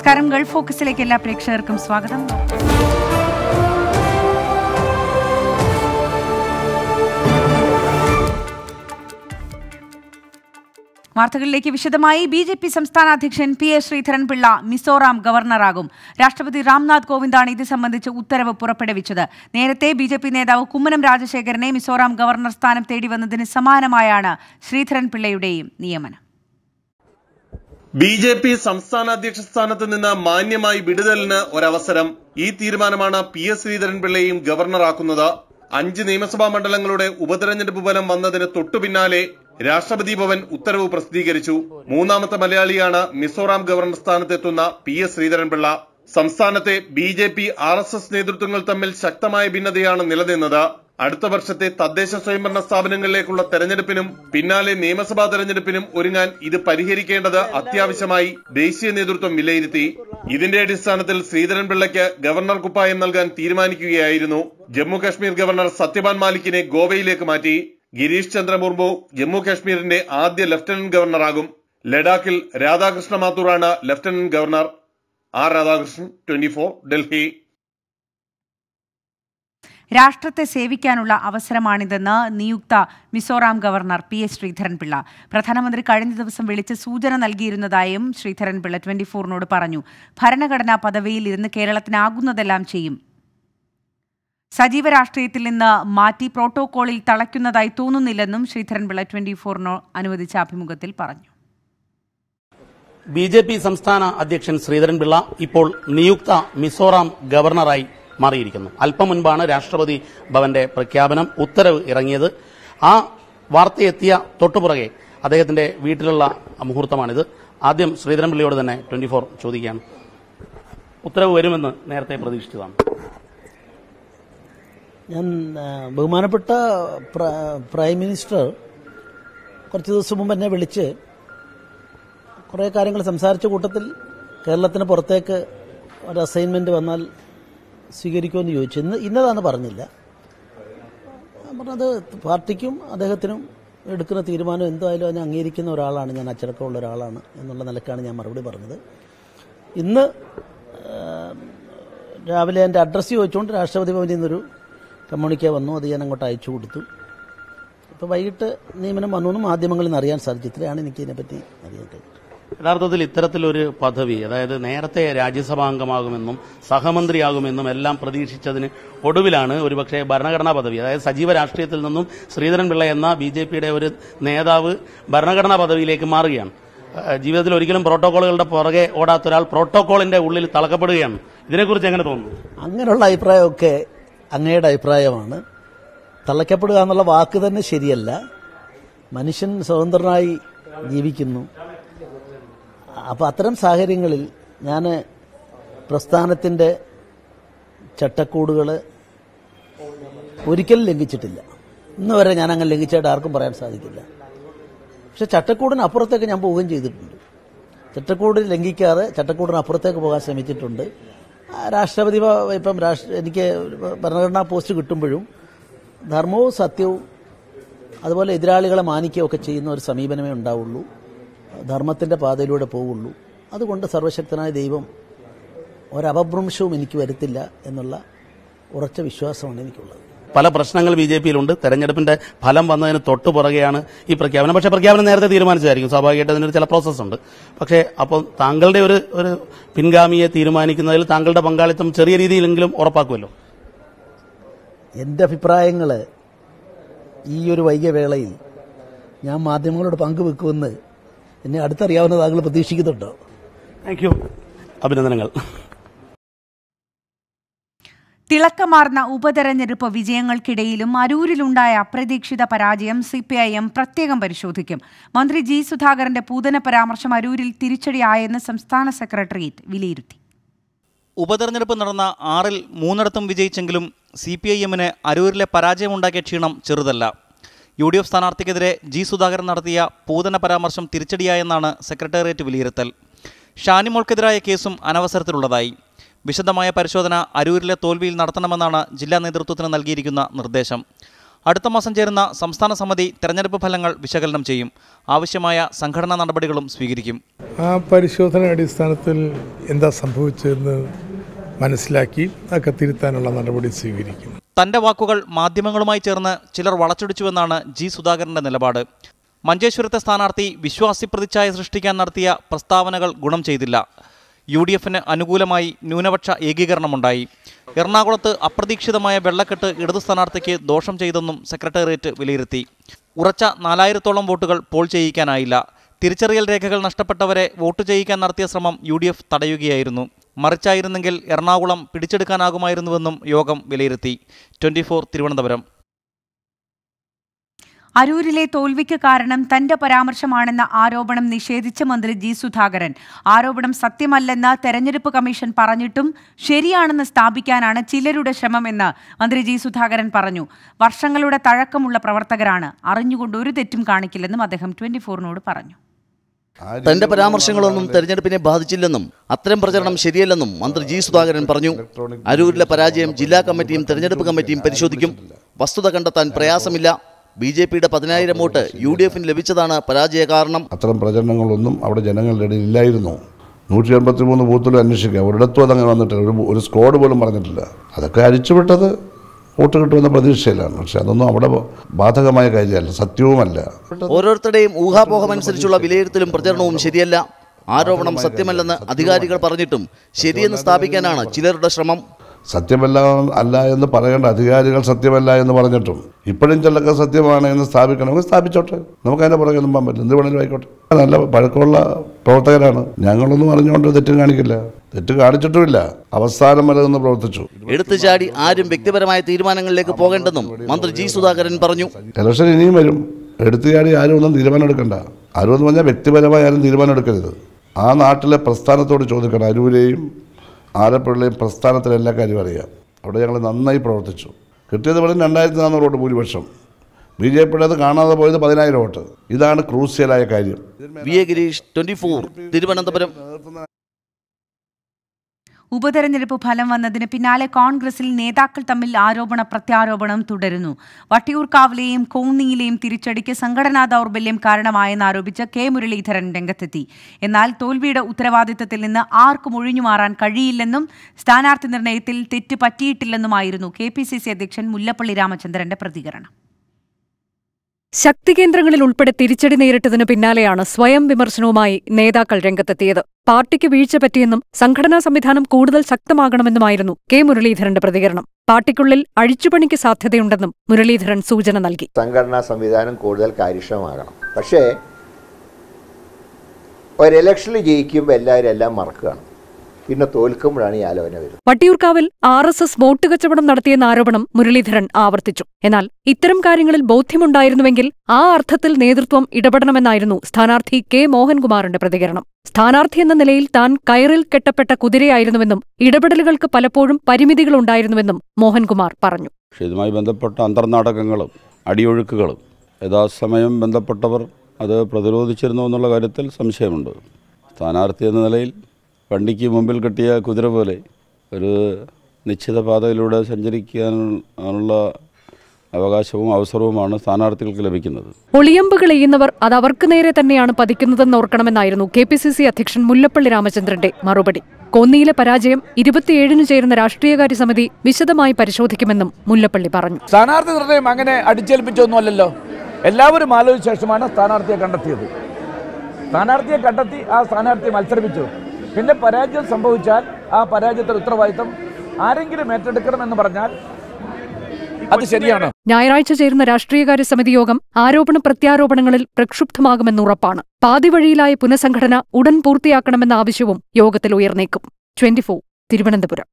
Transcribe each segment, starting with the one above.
നമസ്കാരം ഗൾഫ് ഫോക്കസിലേക്ക് എല്ലാ പ്രേക്ഷകർക്കും സ്വാഗതം വാർത്തകളിലേക്ക് വിശദമായി ബി ജെ പി സംസ്ഥാന അധ്യക്ഷൻ പി എസ് ശ്രീധരൻപിള്ള മിസോറാം ഗവർണറാകും രാഷ്ട്രപതി രാംനാഥ് കോവിന്ദാണ് ഇത് സംബന്ധിച്ച് ഉത്തരവ് പുറപ്പെടുവിച്ചത് നേരത്തെ ബി ജെ പി നേതാവ് കുമ്മനം രാജശേഖരനെ മിസോറാം ഗവർണർ സ്ഥാനം തേടി വന്നതിന് സമാനമായാണ് ശ്രീധരൻപിള്ളയുടെയും നിയമനം ബി ജെ പി സംസ്ഥാന അധ്യക്ഷ സ്ഥാനത്ത് നിന്ന് മാന്യമായി വിടുതലിന് ഒരവസരം ഈ തീരുമാനമാണ് പി എസ് ശ്രീധരൻപിള്ളയെയും ഗവർണറാക്കുന്നത് അഞ്ച് നിയമസഭാ മണ്ഡലങ്ങളുടെ ഉപതെരഞ്ഞെടുപ്പ് ഫലം വന്നതിന് തൊട്ടു പിന്നാലെ രാഷ്ട്രപതി ഭവൻ ഉത്തരവ് പ്രസിദ്ധീകരിച്ചു മൂന്നാമത്തെ മലയാളിയാണ് മിസോറാം ഗവർണർ സ്ഥാനത്തെത്തുന്ന പി എസ് ശ്രീധരൻപിള്ള സംസ്ഥാനത്തെ B J P R S S നേതൃത്വങ്ങൾ തമ്മിൽ ശക്തമായ ഭിന്നതയാണ് നിലനിന്നത് അടുത്ത വർഷത്തെ തദ്ദേശ സ്വയംഭരണ സ്ഥാപനങ്ങളിലേക്കുള്ള തെരഞ്ഞെടുപ്പിനും പിന്നാലെ നിയമസഭാ തെരഞ്ഞെടുപ്പിനും ഒരുങ്ങാൻ ഇത് പരിഹരിക്കേണ്ടത് അത്യാവശ്യമായി ദേശീയ നേതൃത്വം വിലയിരുത്തി ഇതിന്റെ അടിസ്ഥാനത്തിൽ ശ്രീധരൻപിള്ളയ്ക്ക് ഗവർണർ കുപ്പായം നൽകാൻ തീരുമാനിക്കുകയായിരുന്നു ജമ്മു കശ്മീർ ഗവർണർ സത്യപാൽ മാലിക്കിനെ ഗോവയിലേക്ക് മാറ്റി ഗിരീഷ് ചന്ദ്ര മുർമു ജമ്മു കാശ്മീരിന്റെ ആദ്യ ലഫ്റ്റനന്റ് ഗവർണറാകും ലഡാക്കിൽ രാധാകൃഷ്ണ മാത്തൂറാണ് lieutenant governor R Radhakrishnan twenty Delhi രാഷ്ട്രത്തെ സേവിക്കാനുള്ള അവസരമാണിതെന്ന് നിയുക്ത Mizoram governor P S Sreedharan Pillai പ്രധാനമന്ത്രി കഴിഞ്ഞ ദിവസം വിളിച്ച് സൂചന നൽകിയിരുന്നതായും ശ്രീധരൻപിള്ള ട്വന്റി ഫോറിനോട് പറഞ്ഞു ഭരണഘടനാ പദവിയിൽ ഇരുന്ന് കേരളത്തിനാകുന്നതെല്ലാം ചെയ്യും സജീവ രാഷ്ട്രീയത്തിൽ നിന്ന് മാറ്റി പ്രോട്ടോകോളിൽ തളയ്ക്കുന്നതായി തോന്നുന്നില്ലെന്നും ശ്രീധരൻപിള്ള ട്വന്റി ഫോറിനോ അനുവദിച്ച അഭിമുഖത്തിൽ പറഞ്ഞു ബി ജെ പി സംസ്ഥാന അധ്യക്ഷൻ ശ്രീധരൻപിള്ള ഇപ്പോൾ നിയുക്ത മിസോറാം ഗവർണറായി മാറിയിരിക്കുന്നു അല്പം മുൻപാണ് രാഷ്ട്രപതി ഭവന്റെ പ്രഖ്യാപനം ഉത്തരവ് ഇറങ്ങിയത് ആ വാർത്തയെത്തിയ തൊട്ടുപുറകെ അദ്ദേഹത്തിന്റെ വീട്ടിലുള്ള മുഹൂർത്തമാണിത് ആദ്യം ശ്രീധരൻപിള്ളയോട് തന്നെ ട്വന്റി ഫോർ ചോദിക്കുകയാണ് ഉത്തരവ് വരുമെന്ന് നേരത്തെ പ്രതീക്ഷിച്ചതാണ് ഞാൻ ആ, ബഹുമാനപ്പെട്ട പ്ര- പ്രൈം മിനിസ്റ്റർ കുറച്ച് ദിവസം മുമ്പ് എന്നെ വിളിച്ച് കുറേ കാര്യങ്ങൾ സംസാരിച്ച കൂട്ടത്തിൽ കേരളത്തിന് പുറത്തേക്ക് ഒരു അസൈൻമെന്റ് വന്നാൽ സ്വീകരിക്കുമെന്ന് ചോദിച്ചു ഇന്ന് ഇന്നതാന്ന് പറഞ്ഞില്ല ഞാൻ പറഞ്ഞത് പാർട്ടിക്കും അദ്ദേഹത്തിനും എടുക്കുന്ന തീരുമാനം എന്തായാലും അതിനെ അംഗീകരിക്കുന്ന ഒരാളാണ് ഞാൻ അച്ചടക്കമുള്ള ഒരാളാണ് എന്നുള്ള നിലക്കാണ് ഞാൻ മറുപടി പറഞ്ഞത് ഇന്ന് ആ, രാവിലെ എൻ്റെ അഡ്രസ്സ് ചോദിച്ചുകൊണ്ട് രാഷ്ട്രപതി ഭവനിൽ നിന്നൊരു കമ്മ്യൂണിക്കെ വന്നു അത് ഞാൻ അങ്ങോട്ട് അയച്ചു കൊടുത്തു ഇപ്പോൾ വൈകിട്ട് നിയമനം വന്നു എന്ന് മാധ്യമങ്ങളിൽ നിന്ന് അറിയാൻ സാധിച്ചു ഇത്രയാണ് എനിക്ക് ഇതിനെപ്പറ്റി അറിയാൻ കഴിഞ്ഞത് യഥാർത്ഥത്തിൽ ഇത്തരത്തിലൊരു പദവി അതായത് നേരത്തെ രാജ്യസഭാംഗമാകുമെന്നും സഹമന്ത്രിയാകുമെന്നും എല്ലാം പ്രതീക്ഷിച്ചതിന് ഒടുവിലാണ് ഒരുപക്ഷെ ഭരണഘടനാ പദവി അതായത് സജീവ രാഷ്ട്രീയത്തിൽ നിന്നും ശ്രീധരൻപിള്ള എന്ന ബി ജെ പിയുടെ ഒരു നേതാവ് ഭരണഘടനാ പദവിയിലേക്ക് മാറുകയാണ് ഏഹ് ജീവിതത്തിൽ ഒരിക്കലും പ്രോട്ടോകോളുകളുടെ പുറകെ ഓടാത്ത ഒരാൾ പ്രോട്ടോകോളിന്റെ ഉള്ളിൽ തളക്കപ്പെടുകയാണ് ഇതിനെക്കുറിച്ച് എങ്ങനെ തോന്നുന്നു അങ്ങനെയുള്ള അഭിപ്രായമൊക്കെ അങ്ങയുടെ അഭിപ്രായമാണ് തള്ളയ്ക്കപ്പെടുക എന്നുള്ള വാക്ക് തന്നെ ശരിയല്ല മനുഷ്യൻ സ്വതന്ത്രനായി ജീവിക്കുന്നു അപ്പോൾ അത്തരം സാഹചര്യങ്ങളിൽ ഞാൻ പ്രസ്ഥാനത്തിൻ്റെ ചട്ടക്കൂടുകൾ ഒരിക്കലും ലംഘിച്ചിട്ടില്ല ഇന്ന് വരെ ഞാൻ അങ്ങനെ ലംഘിച്ചായിട്ട് ആർക്കും പറയാൻ സാധിക്കില്ല പക്ഷെ ചട്ടക്കൂടിന് അപ്പുറത്തേക്ക് ഞാൻ പോവുകയും ചെയ്തിട്ടുണ്ട് ചട്ടക്കൂട് ലംഘിക്കാതെ ചട്ടക്കൂടിന് അപ്പുറത്തേക്ക് പോകാൻ ശ്രമിച്ചിട്ടുണ്ട് ആ രാഷ്ട്രപതി ഭ- ഇപ്പം രാഷ്ട്ര എനിക്ക് ഭരണഘടനാ പോസ്റ്റ് കിട്ടുമ്പോഴും ധർമ്മവും സത്യവും അതുപോലെ എതിരാളികളെ മാനിക്കുകയും ഒക്കെ ചെയ്യുന്ന ഒരു സമീപനമേ ഉണ്ടാവുള്ളൂ ധർമ്മത്തിന്റെ പാതയിലൂടെ പോവുള്ളൂ അതുകൊണ്ട് സർവശക്തനായ ദൈവം ഒരപഭ്രംശവും എനിക്ക് വരുത്തില്ല എന്നുള്ള ഉറച്ച വിശ്വാസമാണ് എനിക്കുള്ളത് പല പ്രശ്നങ്ങൾ ബി ജെ പിയിലുണ്ട് തെരഞ്ഞെടുപ്പിന്റെ ഫലം വന്നതിന് തൊട്ടു പുറകെയാണ് ഈ പ്രഖ്യാപനം പക്ഷേ പ്രഖ്യാപനം നേരത്തെ തീരുമാനിച്ചതായിരിക്കും സ്വാഭാവികമായിട്ട് അതിനൊരു ചില പ്രോസസ് ഉണ്ട് പക്ഷേ അപ്പോൾ താങ്കളുടെ ഒരു ഒരു പിൻഗാമിയെ തീരുമാനിക്കുന്നതിൽ താങ്കളുടെ പങ്കാളിത്തം ചെറിയ രീതിയിലെങ്കിലും ഉറപ്പാക്കുമല്ലോ എൻ്റെ അഭിപ്രായങ്ങൾ ഈ ഒരു വൈകിയ വേളയിൽ ഞാൻ മാധ്യമങ്ങളോട് പങ്കുവെക്കുമെന്ന് എന്നെ അടുത്തറിയാവുന്ന താങ്കൾ പ്രതീക്ഷിക്കുന്നുണ്ടോ താങ്ക് യു അഭിനന്ദനങ്ങൾ തിളക്കമാർന്ന ഉപതെരഞ്ഞെടുപ്പ് വിജയങ്ങൾക്കിടയിലും അരൂരിലുണ്ടായ അപ്രതീക്ഷിത പരാജയം സിപിഐഎം പ്രത്യേകം പരിശോധിക്കും മന്ത്രി ജി സുധാകരന്റെ പൂതന പരാമർശം അരൂരിൽ തിരിച്ചടിയായെന്ന് സംസ്ഥാന സെക്രട്ടേറിയറ്റ് വിലയിരുത്തി ഉപതെരഞ്ഞെടുപ്പ് നടന്ന ആറിൽ മൂന്നിടത്തും വിജയിച്ചെങ്കിലും സി പി ഐ എമ്മിന് അരൂരിലെ പരാജയമുണ്ടാക്കിയ ക്ഷീണം ചെറുതല്ല യു ഡി എഫ് സ്ഥാനാർത്ഥിക്കെതിരെ ജി സുധാകരൻ നടത്തിയ പൂതന പരാമർശം തിരിച്ചടിയായെന്നാണ് സെക്രട്ടേറിയറ്റ് വിലയിരുത്തൽ ഷാനിമോൾക്കെതിരായ കേസും അനവസരത്തിലുള്ളതായി വിശദമായ പരിശോധന അരൂരിലെ തോൽവിയിൽ നടത്തണമെന്നാണ് ജില്ലാ നേതൃത്വത്തിന് നൽകിയിരിക്കുന്ന നിർദ്ദേശം അടുത്ത മാസം ചേരുന്ന സംസ്ഥാന സമിതി തെരഞ്ഞെടുപ്പ് ഫലങ്ങൾ വിശകലനം ചെയ്യും ആവശ്യമായ സംഘടനാ നടപടികളും സ്വീകരിക്കും ആ പരിശോധന അടിസ്ഥാനത്തിൽ എന്താ സംഭവിച്ചതെന്ന് മനസ്സിലാക്കി അതൊക്കെ തിരുത്താനുള്ള നടപടി സ്വീകരിക്കും തന്റെ വാക്കുകൾ മാധ്യമങ്ങളുമായി ചേർന്ന് ചിലർ വളച്ചൊടിച്ചുവെന്നാണ് ജി സുധാകരന്റെ നിലപാട് മഞ്ചേശ്വരത്തെ സ്ഥാനാർത്ഥി വിശ്വാസി പ്രതിച്ഛായ സൃഷ്ടിക്കാൻ നടത്തിയ പ്രസ്താവനകൾ ഗുണം ചെയ്തില്ല യു ഡി എഫിന് അനുകൂലമായി ന്യൂനപക്ഷ ഏകീകരണമുണ്ടായി എറണാകുളത്ത് അപ്രതീക്ഷിതമായ വെള്ളക്കെട്ട് ഇടതു സ്ഥാനാർത്ഥിക്ക് ദോഷം ചെയ്തെന്നും സെക്രട്ടേറിയറ്റ് വിലയിരുത്തി ഉറച്ച നാലായിരത്തോളം വോട്ടുകൾ പോൾ ചെയ്യിക്കാനായില്ല തിരിച്ചറിയൽ രേഖകൾ നഷ്ടപ്പെട്ടവരെ വോട്ട് ചെയ്യിക്കാൻ നടത്തിയ ശ്രമം യു ഡി എഫ് തടയുകയായിരുന്നു മറിച്ചായിരുന്നെങ്കിൽ എറണാകുളം പിടിച്ചെടുക്കാനാകുമായിരുന്നുവെന്നും യോഗം വിലയിരുത്തി ട്വന്റി തിരുവനന്തപുരം അരൂരിലെ തോൽവിക്ക് കാരണം തന്റെ പരാമർശമാണെന്ന ആരോപണം നിഷേധിച്ച മന്ത്രി ജി സുധാകരൻ ആരോപണം സത്യമല്ലെന്ന് തെരഞ്ഞെടുപ്പ് കമ്മീഷൻ പറഞ്ഞിട്ടും ശരിയാണെന്ന് സ്ഥാപിക്കാനാണ് ചിലരുടെ ശ്രമമെന്ന് മന്ത്രി ജി സുധാകരൻ പറഞ്ഞു വർഷങ്ങളുടെ തഴക്കമുള്ള പ്രവർത്തകരാണ് അറിഞ്ഞുകൊണ്ട് ഒരു തെറ്റും കാണിക്കില്ലെന്നും അദ്ദേഹം ട്വന്റി ഫോറിനോട് പറഞ്ഞു തന്റെ പരാമർശങ്ങളൊന്നും തെരഞ്ഞെടുപ്പിനെ ബാധിച്ചില്ലെന്നും അത്തരം പ്രചരണം ശരിയല്ലെന്നും മന്ത്രി ജി സുധാകരൻ പറഞ്ഞു അരൂരിലെ പരാജയം ജില്ലാ കമ്മിറ്റിയും തെരഞ്ഞെടുപ്പ് കമ്മിറ്റിയും പരിശോധിക്കും വസ്തുത കണ്ടെത്താൻ പ്രയാസമില്ല ബി ജെ പിയുടെ പതിനായിരം വോട്ട് യു ഡി എഫിന് ലഭിച്ചതാണ് പരാജയ കാരണം അത്തരം പ്രചരണങ്ങളൊന്നും അവിടെ ജനങ്ങളുടെ ഇടയിൽ ഇല്ലായിരുന്നു നൂറ്റി എൺപത്തി മൂന്ന് ബൂത്തിലും അന്വേഷിക്കുക ഒരിടത്തും അതങ്ങനെ വന്നിട്ടില്ല ഒരു ഒരു സ്ക്വാഡ് പോലും പറഞ്ഞിട്ടില്ല അതൊക്കെ അഴിച്ചുവിട്ടത് വോട്ട് കിട്ടുമെന്ന പ്രതീക്ഷയിലാണ് പക്ഷെ അതൊന്നും അവിടെ ബാധകമായ കാര്യമല്ല സത്യവുമല്ല ഓരോരുത്തരുടെയും ഊഹാപോഹമനുസരിച്ചുള്ള വിലയിരുത്തലും പ്രചരണവും ശരിയല്ല ആരോപണം സത്യമല്ലെന്ന് അധികാരികൾ പറഞ്ഞിട്ടും ശരിയെന്ന് സ്ഥാപിക്കാനാണ് ചിലരുടെ ശ്രമം സത്യമല്ല അല്ല എന്ന് പറയേണ്ട അധികാരികൾ സത്യമല്ല എന്ന് പറഞ്ഞിട്ടും ഇപ്പോഴും ചിലൊക്കെ സത്യമാണ് എന്ന് സ്ഥാപിക്കണമെങ്കിൽ സ്ഥാപിച്ചോട്ടെ നമുക്ക് അതിൻ്റെ പുറകെ ഒന്നും പോകാൻ പറ്റില്ല എന്ത് വേണമെങ്കിലും ആയിക്കോട്ടെ നല്ല പഴക്കമുള്ള പ്രവർത്തകരാണ് ഞങ്ങളൊന്നും അറിഞ്ഞുകൊണ്ട് തെറ്റും കാണിക്കില്ല തെറ്റ് കാണിച്ചിട്ടുമില്ല അവസാനം വരെ നിന്ന് പ്രവർത്തിച്ചു എടുത്തു ചാടി ആരും വ്യക്തിപരമായ തീരുമാനങ്ങളിലേക്ക് പോകേണ്ടെന്നും മന്ത്രി ജി സുധാകരൻ പറഞ്ഞു ഇലക്ഷൻ ഇനിയും വരും എടുത്തുചാടി ആരും ഒന്നും തീരുമാനം എടുക്കണ്ട ആരും എന്ന് പറഞ്ഞാൽ വ്യക്തിപരമായി ആരും തീരുമാനം എടുക്കരുത് ആ നാട്ടിലെ പ്രസ്ഥാനത്തോട് ചോദിക്കണം അരൂരെയും ആലപ്പുഴയിലെയും പ്രസ്ഥാനത്തിലെ എല്ലാ കാര്യം അറിയാം അവിടെ ഞങ്ങൾ നന്നായി പ്രവർത്തിച്ചു കിട്ടിയത് വെറും രണ്ടായിരത്തി നാനൂറ് വോട്ട് ഭൂരിപക്ഷം ബി ജെ പിയുടെ അത് കാണാതെ പോയത് പതിനായിരം വോട്ട് ഇതാണ് ക്രൂസ്യലായ കാര്യം V A Girish twenty four Thiruvananthapuram ഉപതെരഞ്ഞെടുപ്പ് ഫലം വന്നതിന് പിന്നാലെ കോൺഗ്രസിൽ നേതാക്കൾ തമ്മിൽ ആരോപണ പ്രത്യാരോപണം തുടരുന്നു വട്ടിയൂർക്കാവിലെയും കോന്നിയിലെയും തിരിച്ചടിക്ക് സംഘടനാ ദൗർബല്യം കാരണമായെന്നാരോപിച്ച് കെ മുരളീധരൻ രംഗത്തെത്തി എന്നാൽ തോൽവിയുടെ ഉത്തരവാദിത്തത്തിൽ നിന്ന് ആർക്കും ഒഴിഞ്ഞുമാറാൻ കഴിയില്ലെന്നും സ്ഥാനാർത്ഥി നിർണയത്തിൽ തെറ്റ് പറ്റിയിട്ടില്ലെന്നുമായിരുന്നു കെ പി സി സി അധ്യക്ഷൻ മുല്ലപ്പള്ളി രാമചന്ദ്രന്റെ പ്രതികരണം ശക്തികേന്ദ്രങ്ങളിൽ ഉൾപ്പെടെ തിരിച്ചടി നേരിട്ടതിനു പിന്നാലെയാണ് സ്വയം വിമർശനവുമായി നേതാക്കൾ രംഗത്തെത്തിയത് പാർട്ടിക്ക് വീഴ്ച പറ്റിയെന്നും സംഘടനാ സംവിധാനം കൂടുതൽ ശക്തമാകണമെന്നുമായിരുന്നു കെ മുരളീധരന്റെ പ്രതികരണം പാർട്ടിക്കുള്ളിൽ അഴിച്ചുപണിക്ക് സാധ്യതയുണ്ടെന്നും മുരളീധരൻ സൂചന നൽകി സംഘടനാ സംവിധാനം കൂടുതൽ കാര്യക്ഷമമാകണം പക്ഷേ ഒരു ഇലക്ഷനിൽ ജയിക്കുമ്പോൾ എല്ലാവരും എല്ലാം മറക്കുകയാണ് പിന്നെ തോൽക്കുമ്പോഴാണ് ഈ ആലോചന വരുന്നത് വട്ടിയൂർക്കാവിൽ ആർ എസ് എസ് വോട്ട് കച്ചവടം നടത്തിയെന്ന ആരോപണം മുരളീധരൻ ആവർത്തിച്ചു എന്നാൽ ഇത്തരം കാര്യങ്ങളിൽ ബോധ്യമുണ്ടായിരുന്നുവെങ്കിൽ ആ അർത്ഥത്തിൽ നേതൃത്വം ഇടപെടണമെന്നായിരുന്നു സ്ഥാനാർത്ഥി കെ മോഹൻകുമാറിന്റെ പ്രതികരണം സ്ഥാനാർത്ഥി എന്ന നിലയിൽ താൻ കയറിൽ കെട്ടപ്പെട്ട കുതിരയായിരുന്നുവെന്നും ഇടപെടലുകൾക്ക് പലപ്പോഴും പരിമിതികളുണ്ടായിരുന്നുവെന്നും മോഹൻകുമാർ പറഞ്ഞു പക്ഷേ ഇതുമായി ബന്ധപ്പെട്ട അന്തർനാടകങ്ങളും അടിയൊഴുക്കുകളും യഥാസമയം ബന്ധപ്പെട്ടവർ അത് പ്രതിരോധിച്ചിരുന്നു എന്നുള്ള കാര്യത്തിൽ സംശയമുണ്ട് സ്ഥാനാർത്ഥി എന്ന നിലയിൽ വണ്ടിക്ക് മുമ്പിൽ കെട്ടിയ കുതിര പോലെ ഒരു നിശ്ചിത പാതയിലൂടെ സഞ്ചരിക്കാനുള്ള അവകാശവും അവസരവുമാണ് സ്ഥാനാർത്ഥികൾക്ക് ലഭിക്കുന്നത് ഒളിയമ്പുകൾ എയ്യുന്നവർ അത് അവർക്ക് നേരെ തന്നെയാണ് പതിക്കുന്നതെന്ന് ഓർക്കണമെന്നായിരുന്നു കെ പി സി സി അധ്യക്ഷൻ മുല്ലപ്പള്ളി രാമചന്ദ്രന്റെ മറുപടി കോന്നിയിലെ പരാജയം ഇരുപത്തിയേഴിന് ചേരുന്ന രാഷ്ട്രീയകാര്യ സമിതി വിശദമായി പരിശോധിക്കുമെന്നും മുല്ലപ്പള്ളി പറഞ്ഞു സ്ഥാനാർത്ഥി നിർണയം അങ്ങനെ അടിച്ചേൽപ്പിച്ചൊന്നുമല്ലല്ലോ എല്ലാവരും ആലോചിച്ച ശേഷമാണ് സ്ഥാനാർത്ഥിയെ കണ്ടെത്തിയത് സ്ഥാനാർത്ഥിയെ കണ്ടെത്തി ആ സ്ഥാനാർത്ഥിയെ മത്സരിപ്പിച്ചു പിന്നെ പരാജയം സംഭവിച്ചാൽ ആ പരാജയത്തിന്റെ ഉത്തരവാദിത്തം ആരെങ്കിലും ഏറ്റെടുക്കണമെന്ന് പറഞ്ഞാൽ അത് ശരിയാണ് ഞായറാഴ്ച ചേരുന്ന രാഷ്ട്രീയകാര്യ സമിതി യോഗം ആരോപണ പ്രത്യാരോപണങ്ങളിൽ പ്രക്ഷുബ്ധമാകുമെന്ന് ഉറപ്പാണ് പാതിവഴിയിലായ പുനഃസംഘടന ഉടൻ പൂർത്തിയാക്കണമെന്ന ആവശ്യവും യോഗത്തിൽ ഉയർന്നേക്കും ട്വന്റിഫോർ തിരുവനന്തപുരം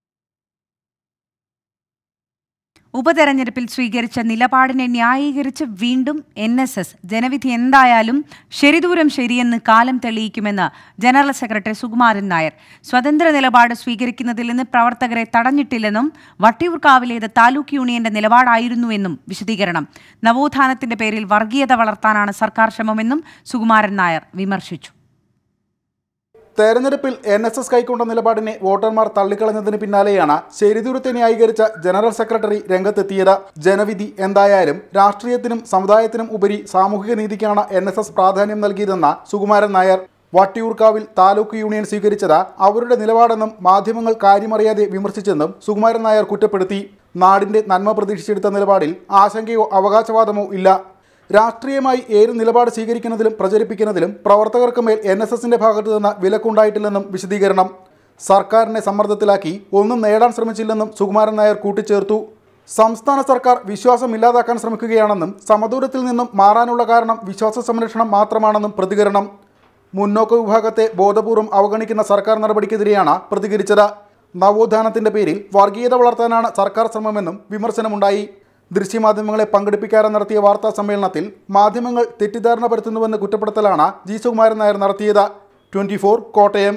ഉപതെരഞ്ഞെടുപ്പിൽ സ്വീകരിച്ച നിലപാടിനെ ന്യായീകരിച്ച് വീണ്ടും എൻ എസ് എസ് ജനവിധി എന്തായാലും ശരിദൂരം ശരിയെന്ന് കാലം തെളിയിക്കുമെന്ന് ജനറൽ സെക്രട്ടറി സുകുമാരൻ നായർ സ്വതന്ത്ര നിലപാട് സ്വീകരിക്കുന്നതിൽ നിന്ന് പ്രവർത്തകരെ തടഞ്ഞിട്ടില്ലെന്നും വട്ടിയൂർക്കാവിലേത് താലൂക്ക് യൂണിയന്റെ നിലപാടായിരുന്നുവെന്നും വിശദീകരണം നവോത്ഥാനത്തിന്റെ പേരിൽ വർഗീയത വളർത്താനാണ് സർക്കാർ ശ്രമമെന്നും സുകുമാരൻ നായർ വിമർശിച്ചു തെരഞ്ഞെടുപ്പിൽ എൻ എസ് എസ് കൈക്കൊണ്ട നിലപാടിനെ വോട്ടർമാർ തള്ളിക്കളഞ്ഞതിന് പിന്നാലെയാണ് ശരിദൂരത്തെ ന്യായീകരിച്ച ജനറൽ സെക്രട്ടറി രംഗത്തെത്തിയത് ജനവിധി എന്തായാലും രാഷ്ട്രീയത്തിനും സമുദായത്തിനും ഉപരി സാമൂഹിക നീതിക്കാണ് എൻ എസ് എസ് പ്രാധാന്യം നൽകിയതെന്ന സുകുമാരൻ നായർ വട്ടിയൂർക്കാവിൽ താലൂക്ക് യൂണിയൻ സ്വീകരിച്ചത് അവരുടെ നിലപാടെന്നും മാധ്യമങ്ങൾ കാര്യമറിയാതെ വിമർശിച്ചെന്നും സുകുമാരൻ നായർ കുറ്റപ്പെടുത്തി നാടിന്റെ നന്മ പ്രതീക്ഷിച്ചെടുത്ത നിലപാടിൽ ആശങ്കയോ അവകാശവാദമോ ഇല്ല രാഷ്ട്രീയമായി ഏത് നിലപാട് സ്വീകരിക്കുന്നതിലും പ്രചരിപ്പിക്കുന്നതിലും പ്രവർത്തകർക്ക് മേൽ എൻ എസ് എസിന്റെ ഭാഗത്തു നിന്ന് വിലക്കുണ്ടായിട്ടില്ലെന്നും വിശദീകരണം സർക്കാരിനെ സമ്മർദ്ദത്തിലാക്കി ഒന്നും നേടാൻ ശ്രമിച്ചില്ലെന്നും സുകുമാരൻ നായർ കൂട്ടിച്ചേർത്തു സംസ്ഥാന സർക്കാർ വിശ്വാസം ഇല്ലാതാക്കാൻ ശ്രമിക്കുകയാണെന്നും സമദൂരത്തിൽ നിന്നും മാറാനുള്ള കാരണം വിശ്വാസ സംരക്ഷണം മാത്രമാണെന്നും പ്രതികരണം മുന്നോക്ക വിഭാഗത്തെ ബോധപൂർവം അവഗണിക്കുന്ന സർക്കാർ നടപടിക്കെതിരെയാണ് പ്രതികരിച്ചത് നവോത്ഥാനത്തിന്റെ പേരിൽ വർഗീയത വളർത്താനാണ് സർക്കാർ ശ്രമമെന്നും വിമർശനമുണ്ടായി ദൃശ്യമാധ്യമങ്ങളെ പങ്കെടുപ്പിക്കാതെ നടത്തിയ വാർത്താ സമ്മേളനത്തിൽ മാധ്യമങ്ങൾ തെറ്റിദ്ധാരണ പരത്തുന്നുവെന്ന കുറ്റപ്പെടുത്തലാണ് ജി സുകുമാരൻ നായർ നടത്തിയത് ട്വന്റി കോട്ടയം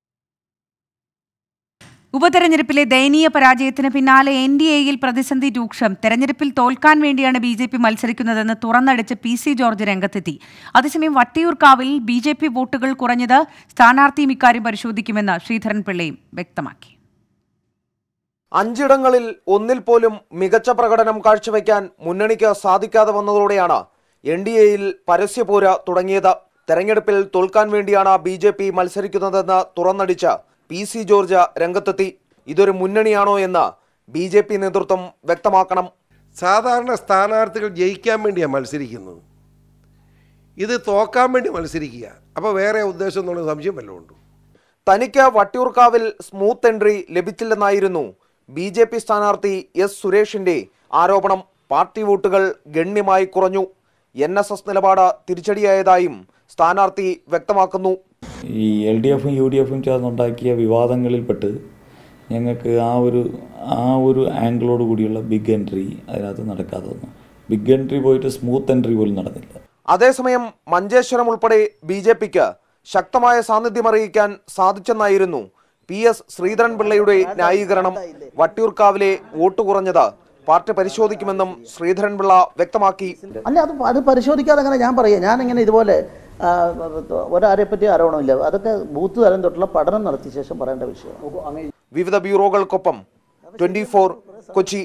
ഉപതെരഞ്ഞെടുപ്പിലെ ദയനീയ പരാജയത്തിന് പിന്നാലെ എൻ ഡി എയിൽ പ്രതിസന്ധി രൂക്ഷം തെരഞ്ഞെടുപ്പിൽ തോൽക്കാൻ വേണ്ടിയാണ് ബി ജെ പി മത്സരിക്കുന്നതെന്ന് തുറന്നടിച്ച് പി സി ജോർജ് രംഗത്തെത്തി അതേസമയം വട്ടിയൂർക്കാവിൽ ബി ജെ പി വോട്ടുകൾ കുറഞ്ഞത് സ്ഥാനാർത്ഥിയും ഇക്കാര്യം പരിശോധിക്കുമെന്ന് ശ്രീധരൻ പിള്ളയും വ്യക്തമാക്കി അഞ്ചിടങ്ങളിൽ ഒന്നിൽ പോലും മികച്ച പ്രകടനം കാഴ്ചവെക്കാൻ മുന്നണിക്ക് സാധിക്കാതെ വന്നതോടെയാണ് എൻ ഡി എയിൽ പരസ്യപോര തുടങ്ങിയത് തെരഞ്ഞെടുപ്പിൽ തോൽക്കാൻ വേണ്ടിയാണ് ബി ജെ പി മത്സരിക്കുന്നതെന്ന് തുറന്നടിച്ച് പി സി ജോർജ് രംഗത്തെത്തി ഇതൊരു മുന്നണിയാണോ എന്ന് ബി ജെ പി നേതൃത്വം വ്യക്തമാക്കണം സാധാരണ സ്ഥാനാർത്ഥികൾ ജയിക്കാൻ വേണ്ടിയാണ് മത്സരിക്കുന്നത് ഇത് തോക്കാൻ വേണ്ടി മത്സരിക്കുക അപ്പോൾ വേറെ ഉദ്ദേശം എന്നുള്ള സംശയം വല്ലതും ഉണ്ട് തനിക്ക് വട്ടിയൂർക്കാവിൽ സ്മൂത്ത് എൻട്രി ലഭിച്ചില്ലെന്നായിരുന്നു ബി ജെ പി സ്ഥാനാർത്ഥി എസ് സുരേഷിന്റെ ആരോപണം പാർട്ടി വോട്ടുകൾ ഗണ്യമായി കുറഞ്ഞു എൻ എസ് എസ് നിലപാട് തിരിച്ചടിയായതായും സ്ഥാനാർത്ഥി വ്യക്തമാക്കുന്നു ഈ എൽ ഡി എഫും യു ഡി എഫും ചേർന്നുണ്ടാക്കിയ വിവാദങ്ങളിൽപ്പെട്ട് ഞങ്ങൾക്ക് ആ ഒരു ആ ഒരു ആംഗിളോട് കൂടിയുള്ള ബിഗ് എൻട്രി അതിനകത്ത് നടക്കാതെ വന്നു ബിഗ് എൻട്രി പോയിട്ട് സ്മൂത്ത് എൻട്രി പോലും നടന്നില്ല അതേസമയം മഞ്ചേശ്വരം ഉൾപ്പെടെ ബി ജെ പിക്ക് ശക്തമായ സാന്നിധ്യം അറിയിക്കാൻ സാധിച്ചെന്നായിരുന്നു പി എസ് ശ്രീധരൻപിള്ളയുടെ ന്യായീകരണം വട്ടിയൂർക്കാവിലെ വോട്ട് കുറഞ്ഞത് പാർട്ടി പരിശോധിക്കുമെന്നും ശ്രീധരൻപിള്ള വ്യക്തമാക്കി അല്ല അത് അത് പരിശോധിക്കാതെ അങ്ങനെ ഞാൻ പറയാം ഞാൻ ഇങ്ങനെ ഇതുപോലെ ആ, ഒരാരെ പറ്റി ആരോപണമില്ല അതൊക്കെ ബൂത്ത് തലം തൊട്ടുള്ള പഠനം നടത്തിയ ശേഷം പറയേണ്ട വിഷയമാണ് വിവിധ ബ്യൂറോകൾക്കൊപ്പം ട്വന്റി കൊച്ചി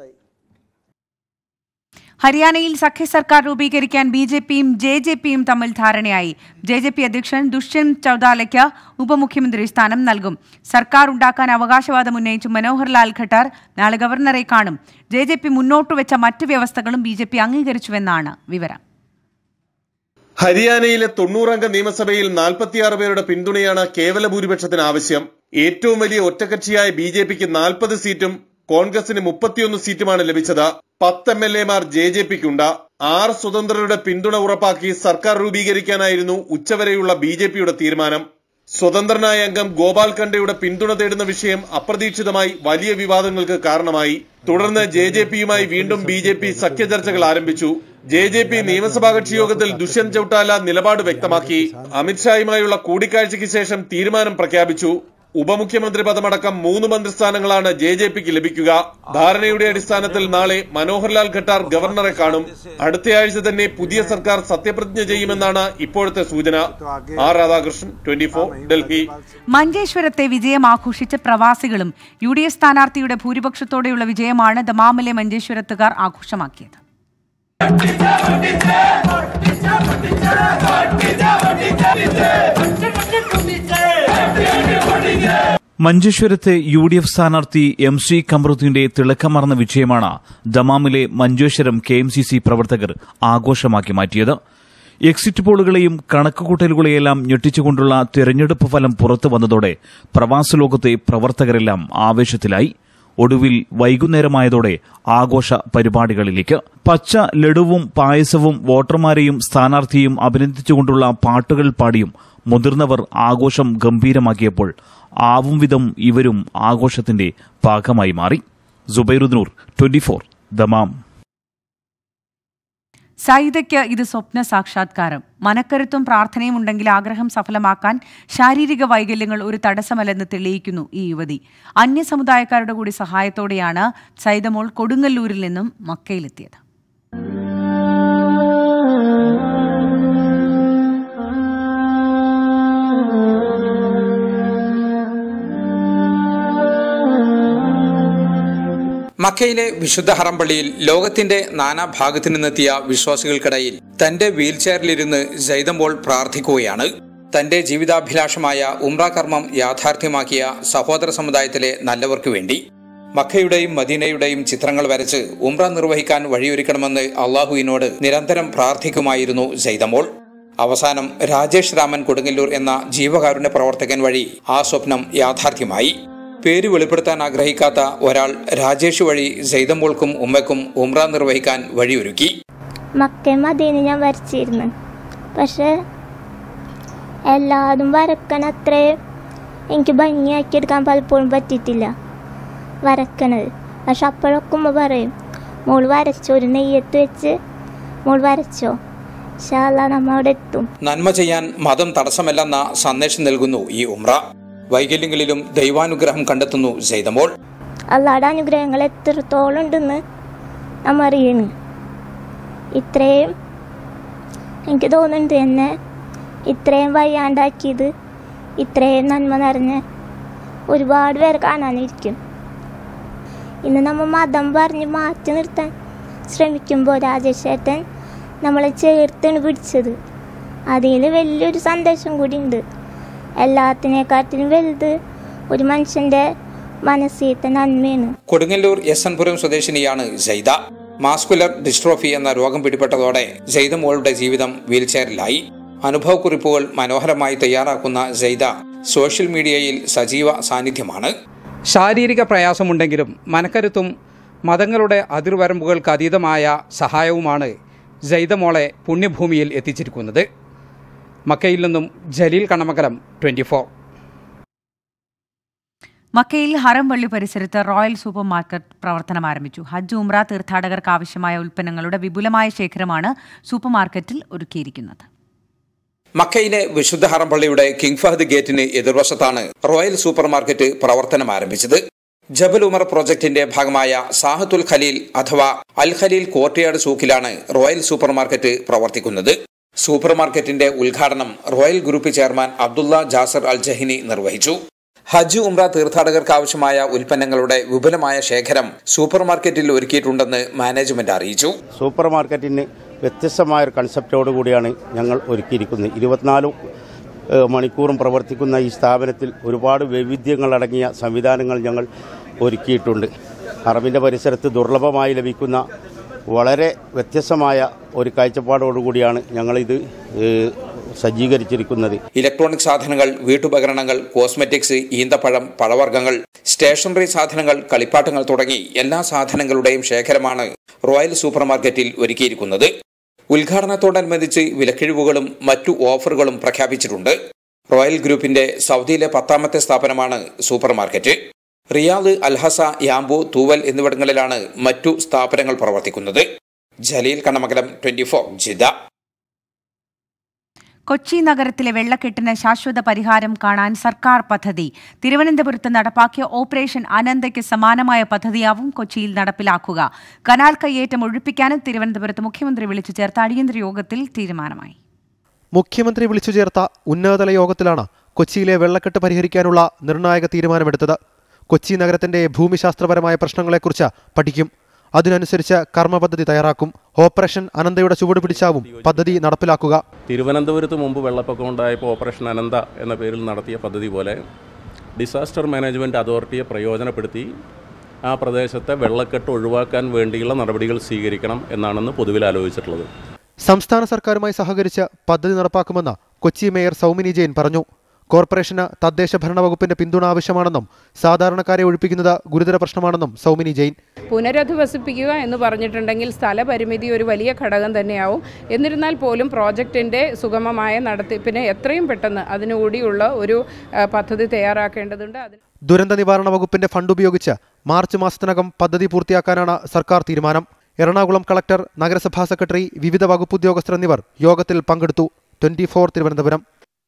ഹരിയാനയിൽ സഖ്യ സർക്കാർ രൂപീകരിക്കാൻ ബി ജെ പിയും ജെ ജെ പിയും തമ്മിൽ ധാരണയായി ജെ ജെ പി അധ്യക്ഷൻ ദുഷ്യന്ത് ചൌതാലയ്ക്ക് ഉപമുഖ്യമന്ത്രി സ്ഥാനം നൽകും സർക്കാർ ഉണ്ടാക്കാൻ അവകാശവാദം ഉന്നയിച്ച് മനോഹർ ലാൽ ഖട്ടാർ നാളെ ഗവർണറെ കാണും ജെ ജെ പി മുന്നോട്ട് വെച്ച മറ്റ് വ്യവസ്ഥകളും ബി ജെ പി അംഗീകരിച്ചുവെന്നാണ് വിവരം ഹരിയാനയിലെ തൊണ്ണൂറംഗ നിയമസഭയിൽ നാൽപ്പത്തിയാറ് പേരുടെ പിന്തുണയാണ് കേവല ഭൂരിപക്ഷത്തിന് ആവശ്യം ഏറ്റവും വലിയ ഒറ്റക്കക്ഷിയായ ബി ജെ പിക്ക് നാൽപ്പത് സീറ്റും കോൺഗ്രസിന് മുപ്പത്തിയൊന്ന് സീറ്റുമാണ് ലഭിച്ചത് പത്ത് എം എൽ എമാർ ജെ ജെ പിക്കുണ്ട് ആറ് സ്വതന്ത്രരുടെ പിന്തുണ ഉറപ്പാക്കി സർക്കാർ രൂപീകരിക്കാനായിരുന്നു ഉച്ചവരെയുള്ള ബി ജെ പിയുടെ തീരുമാനം സ്വതന്ത്രനായ അംഗം ഗോപാൽ ഖണ്ഡയുടെ പിന്തുണ തേടുന്ന വിഷയം അപ്രതീക്ഷിതമായി വലിയ വിവാദങ്ങൾക്ക് കാരണമായി തുടർന്ന് ജെ ജെ പിയുമായി വീണ്ടും ബി ജെ പി സഖ്യചർച്ചകൾ ആരംഭിച്ചു ജെ ജെ പി നിയമസഭാ കക്ഷി യോഗത്തിൽ ദുഷ്യന്ത് ചൌട്ടാല നിലപാട് വ്യക്തമാക്കി അമിത്ഷായുമായുള്ള കൂടിക്കാഴ്ചയ്ക്ക് ശേഷം തീരുമാനം പ്രഖ്യാപിച്ചു ഉപമുഖ്യമന്ത്രി പദമടക്കം മൂന്ന് മന്ത്രിസ്ഥാനങ്ങളാണ് ജെ ജെ പിക്ക് ലഭിക്കുക ധാരണയുടെ അടിസ്ഥാനത്തിൽ നാളെ മനോഹർലാൽ ഖട്ടാർ ഗവർണറെ കാണും അടുത്തയാഴ്ച തന്നെ പുതിയ സർക്കാർ സത്യപ്രതിജ്ഞ ചെയ്യുമെന്നാണ് ഇപ്പോഴത്തെ സൂചന ആർ രാധാകൃഷ്ണൻ ട്വന്റി ഡൽഹി മഞ്ചേശ്വരത്തെ വിജയം ആഘോഷിച്ച പ്രവാസികളും യു ഡി എഫ് സ്ഥാനാർത്ഥിയുടെ ഭൂരിപക്ഷത്തോടെയുള്ള വിജയമാണ് ദമാമിലെ മഞ്ചേശ്വരത്തുകാർ ആഘോഷമാക്കിയത് മഞ്ചേശ്വരത്തെ യു ഡി എഫ് സ്ഥാനാർത്ഥി എം സി കമറുദ്ദീന്റെ തിളക്കമാർന്ന വിജയമാണ് ദമാമിലെ Manjeshwaram K M C C പ്രവർത്തകർ ആഘോഷമാക്കി മാറ്റിയത് എക്സിറ്റ് പോളുകളെയും കണക്കുകൂട്ടലുകളെയെല്ലാം ഞെട്ടിച്ചുകൊണ്ടുള്ള തെരഞ്ഞെടുപ്പ് ഫലം പുറത്തു വന്നതോടെ പ്രവാസ ലോകത്തെ പ്രവർത്തകരെല്ലാം ആവേശത്തിലായി ഒടുവിൽ വൈകുന്നേരമായതോടെ ആഘോഷ പരിപാടികളിലേക്ക് പച്ച ലഡുവും പായസവും വോട്ടർമാരെയും സ്ഥാനാർത്ഥിയെയും അഭിനന്ദിച്ചുകൊണ്ടുള്ള പാട്ടുകൾ പാടിയും മുതിർന്നവർ ആഘോഷം ഗംഭീരമാക്കിയപ്പോൾ ആവും വിധം ഇവരും ആഘോഷത്തിന്റെ ഭാഗമായി മാറി സുബൈറുദ്നൂർ ട്വന്റി ഫോർ ദമാം സൈതയ്ക്ക് ഇത് സ്വപ്ന സാക്ഷാത്കാരം മനക്കരുത്തും പ്രാർത്ഥനയും ഉണ്ടെങ്കിൽ ആഗ്രഹം സഫലമാക്കാൻ ശാരീരിക വൈകല്യങ്ങൾ ഒരു തടസ്സമല്ലെന്ന് തെളിയിക്കുന്നു ഈ യുവതി അന്യസമുദായക്കാരുടെ കൂടി സഹായത്തോടെയാണ് സൈതമോൾ കൊടുങ്ങല്ലൂരിൽ നിന്നും മക്കയിലെത്തിയത് മക്കയിലെ വിശുദ്ധ ഹറംപള്ളിയിൽ ലോകത്തിന്റെ നാനാഭാഗത്തു നിന്നെത്തിയ വിശ്വാസികൾക്കിടയിൽ തന്റെ വീൽചെയറിലിരുന്ന് ജൈതമ്പോൾ പ്രാർത്ഥിക്കുകയാണ് തന്റെ ജീവിതാഭിലാഷമായ ഉംറ കർമ്മം യാഥാർത്ഥ്യമാക്കിയ സഹോദര സമുദായത്തിലെ നല്ലവർക്കു വേണ്ടി മക്കയുടെയും മദീനയുടെയും ചിത്രങ്ങൾ വരച്ച് ഉംറ നിർവഹിക്കാൻ വഴിയൊരുക്കണമെന്ന് അള്ളാഹുവിനോട് നിരന്തരം പ്രാർത്ഥിക്കുമായിരുന്നു ജൈതമോൾ അവസാനം രാജേഷ് രാമൻ കൊടുങ്ങല്ലൂർ എന്ന ജീവകാരുണ്യ പ്രവർത്തകൻ വഴി ആ സ്വപ്നം യാഥാർത്ഥ്യമായി പേര് വെളിപ്പെടുത്താൻ ആഗ്രഹിക്കാത്ത ഒരാൾ രാജേഷ് വഴി ജൈതമോൾക്കും ഉമ്മയ്ക്കും ഉംറ നിർവഹിക്കാൻ വഴിയൊരുക്കി മക്കയും മദീന ഞാൻ വരച്ചിരുന്നു പക്ഷെ എല്ലാതും വരക്കാൻ അത്രയും എനിക്ക് ഭംഗിയാക്കിയെടുക്കാൻ പലപ്പോഴും പറ്റിയിട്ടില്ല വരക്കണത് പക്ഷെ അപ്പോഴൊക്കെ ഉമ്മ പറയും മോൾ വരച്ചോ ഒരു നെയ്യത്ത് വെച്ച് മോൾ വരച്ചോ ഷാല നമ്മ അവിടെ എത്തും നന്മ ചെയ്യാൻ മതം തടസ്സമല്ലെന്ന സന്ദേശം നൽകുന്നു ഈ ഉംറ വൈകല്യങ്ങളിലും ദൈവാനുഗ്രഹം കണ്ടെത്തുന്നു ജൈതമോൾ അള്ളാടെ അനുഗ്രഹങ്ങൾ എത്രത്തോളം ഉണ്ടെന്ന് നമ്മ അറിയണ് ഇത്രയും എനിക്ക് തോന്നുന്നുണ്ട് എന്നെ ഇത്രയും വയ്യാണ്ടാക്കിയത് ഇത്രയും നന്മ നിറഞ്ഞ ഒരുപാട് പേര് കാണാനിരിക്കും ഇന്ന് നമ്മൾ മതം പറഞ്ഞ് മാറ്റി നിർത്താൻ ശ്രമിക്കുമ്പോൾ രാജേഷ് ചേട്ടൻ നമ്മളെ ചേർത്താണ് പിടിച്ചത് അതിൽ വലിയൊരു സന്ദേശം കൂടി ഉണ്ട് എല്ലാത്തിനേക്കാട്ടിലും വലുത് ഒരു മനുഷ്യൻ്റെ മനസ്സിലത്തെ നന്മയാണ് കൊടുങ്ങല്ലൂർ എസ് എൻപുരം സ്വദേശിനിയാണ് ജൈദ മാസ്കുലർ ഡിസ്ട്രോഫി എന്ന രോഗം പിടിപെട്ടതോടെ ജൈദ മോളുടെ ജീവിതം വീൽചെയറിലായി അനുഭവക്കുറിപ്പുകൾ മനോഹരമായി തയ്യാറാക്കുന്ന ജൈദ സോഷ്യൽ മീഡിയയിൽ സജീവ സാന്നിധ്യമാണ് ശാരീരിക പ്രയാസമുണ്ടെങ്കിലും മനക്കരുത്തും മതങ്ങളുടെ അതിർവരമ്പുകൾക്ക് അതീതമായ സഹായവുമാണ് ജൈതമോളെ പുണ്യഭൂമിയിൽ എത്തിച്ചിരിക്കുന്നത് മക്കയിൽ നിന്നും ജലീൽ കണമകലം ട്വൻറ്റി ഫോർ മക്കയിൽ ഹറംപള്ളി പരിസരത്ത് റോയൽ സൂപ്പർ മാർക്കറ്റ് പ്രവർത്തനം ആരംഭിച്ചു ഹജ്ജ് ഉംറ തീർത്ഥാടകർക്ക് ആവശ്യമായ ഉൽപ്പന്നങ്ങളുടെ വിപുലമായ ശേഖരമാണ് സൂപ്പർ മാർക്കറ്റിൽ ഒരുക്കിയിരിക്കുന്നത് മക്കയിലെ വിശുദ്ധ ഹറംപള്ളിയുടെ കിങ് ഫഹദ് ഗേറ്റിന് എതിർവശത്താണ് റോയൽ സൂപ്പർ മാർക്കറ്റ് പ്രവർത്തനം ആരംഭിച്ചത് ജബൽ ഉമർ പ്രോജക്ടിന്റെ ഭാഗമായ സാഹത്തുൽ ഖലീൽ അഥവാ അൽ ഖലീൽ കോർട്ടിയാട് സൂക്കിലാണ് റോയൽ സൂപ്പർ മാർക്കറ്റ് പ്രവർത്തിക്കുന്നത് സൂപ്പർ മാർക്കറ്റിന്റെ ഉദ്ഘാടനം royal group chairman Abdullah Jasser Al Jahini നിർവഹിച്ചു ഹജ്ജ് ഉംറ തീർത്ഥാടകർക്ക് ആവശ്യമായ ഉൽപ്പന്നങ്ങളുടെ വിപുലമായ ശേഖരം സൂപ്പർ മാർക്കറ്റിൽ ഒരുക്കിയിട്ടുണ്ടെന്ന് മാനേജ്മെന്റ് അറിയിച്ചു സൂപ്പർ മാർക്കറ്റിന് വ്യത്യസ്തമായ ഒരു കൺസെപ്റ്റോടു കൂടിയാണ് ഞങ്ങൾ ഒരുക്കിയിരിക്കുന്നത് ഇരുപത്തിനാല് ഏഹ്, മണിക്കൂറും പ്രവർത്തിക്കുന്ന ഈ സ്ഥാപനത്തിൽ ഒരുപാട് വൈവിധ്യങ്ങളടങ്ങിയ സംവിധാനങ്ങൾ ഞങ്ങൾ ഒരുക്കിയിട്ടുണ്ട് ഹറമിൻ്റെ പരിസരത്ത് ദുർലഭമായി ലഭിക്കുന്ന വളരെ വ്യത്യസ്തമായ ഒരു കാഴ്ചപ്പാടോടുകൂടിയാണ് ഞങ്ങളിത് ഏഹ്, സജ്ജീകരിച്ചിരിക്കുന്നത് ഇലക്ട്രോണിക് സാധനങ്ങൾ വീട്ടുപകരണങ്ങൾ കോസ്മെറ്റിക്സ് ഈന്തപ്പഴം പഴവർഗ്ഗങ്ങൾ സ്റ്റേഷനറി സാധനങ്ങൾ കളിപ്പാട്ടങ്ങൾ തുടങ്ങി എല്ലാ സാധനങ്ങളുടെയും ശേഖരമാണ് റോയൽ സൂപ്പർ മാർക്കറ്റിൽ ഒരുക്കിയിരിക്കുന്നത് ഉദ്ഘാടനത്തോടനുബന്ധിച്ച് വിലക്കിഴിവുകളും മറ്റു ഓഫറുകളും പ്രഖ്യാപിച്ചിട്ടുണ്ട് റോയൽ ഗ്രൂപ്പിന്റെ സൗദിയിലെ പത്താമത്തെ സ്ഥാപനമാണ് super market Riyadh Al Hasa Yanbu Thuwal എന്നിവിടങ്ങളിലാണ് മറ്റു സ്ഥാപനങ്ങൾ പ്രവർത്തിക്കുന്നത് Jaleel Kannamangalam twenty four Jeddah Kochi നഗരത്തിലെ വെള്ളക്കെട്ടിന് ശാശ്വത പരിഹാരം കാണാൻ സർക്കാർ പദ്ധതി തിരുവനന്തപുരത്ത് നടപ്പാക്കിയ ഓപ്പറേഷൻ അനന്തയ്ക്ക് സമാനമായ പദ്ധതിയാവും കൊച്ചിയിൽ നടപ്പിലാക്കുക കനാൽ കയ്യേറ്റം ഒഴിപ്പിക്കാനും തിരുവനന്തപുരത്ത് മുഖ്യമന്ത്രി വിളിച്ചു ചേർത്ത അടിയന്തര യോഗത്തിൽ തീരുമാനമായി മുഖ്യമന്ത്രി വിളിച്ചു ചേർത്ത ഉന്നതതല യോഗത്തിലാണ് കൊച്ചിയിലെ വെള്ളക്കെട്ട് പരിഹരിക്കാനുള്ള നിർണായക തീരുമാനമെടുത്തത് കൊച്ചി നഗരത്തിന്റെ ഭൂമിശാസ്ത്രപരമായ പ്രശ്നങ്ങളെക്കുറിച്ച് പഠിക്കും അതിനനുസരിച്ച് കർമ്മ പദ്ധതി തയ്യാറാക്കും ഓപ്പറേഷൻ അനന്തയുടെ ചുവട് പിടിച്ചാവും പദ്ധതി നടപ്പിലാക്കുക തിരുവനന്തപുരത്ത് മുമ്പ് വെള്ളപ്പൊക്കം ഉണ്ടായപ്പോൾ ഓപ്പറേഷൻ അനന്ത എന്ന പേരിൽ നടത്തിയ പദ്ധതി പോലെ ഡിസാസ്റ്റർ മാനേജ്മെൻറ്റ് അതോറിറ്റിയെ പ്രയോജനപ്പെടുത്തി ആ പ്രദേശത്തെ വെള്ളക്കെട്ട് ഒഴിവാക്കാൻ വേണ്ടിയുള്ള നടപടികൾ സ്വീകരിക്കണം എന്നാണെന്ന് പൊതുവിൽ ആലോചിച്ചിട്ടുള്ളത് സംസ്ഥാന സർക്കാരുമായി സഹകരിച്ച് പദ്ധതി നടപ്പാക്കുമെന്ന് കൊച്ചി മേയർ സൗമിനി ജെയിൻ പറഞ്ഞു കോർപ്പറേഷന് തദ്ദേശ ഭരണ വകുപ്പിന്റെ പിന്തുണ ആവശ്യമാണെന്നും സാധാരണക്കാരെ ഒഴിപ്പിക്കുന്നത് ഗുരുതര പ്രശ്നമാണെന്നും സൗമിനി ജെയിൻ പുനരധിവസിപ്പിക്കുക എന്ന് പറഞ്ഞിട്ടുണ്ടെങ്കിൽ സ്ഥലപരിമിതി ഒരു വലിയ ഘടകം തന്നെയാവും എന്നിരുന്നാൽ പോലും പ്രോജക്റ്റിൻ്റെ സുഗമമായ നടത്തിപ്പിന് എത്രയും പെട്ടെന്ന് അതിനുകൂടിയുള്ള ഒരു ആ, പദ്ധതി തയ്യാറാക്കേണ്ടതുണ്ട് അതിന് ദുരന്ത നിവാരണ വകുപ്പിന്റെ ഫണ്ട് ഉപയോഗിച്ച് മാർച്ച് മാസത്തിനകം പദ്ധതി പൂർത്തിയാക്കാനാണ് സർക്കാർ തീരുമാനം എറണാകുളം കളക്ടർ നഗരസഭാ സെക്രട്ടറി വിവിധ വകുപ്പ് ഉദ്യോഗസ്ഥർ എന്നിവർ യോഗത്തിൽ പങ്കെടുത്തു ട്വന്റി തിരുവനന്തപുരം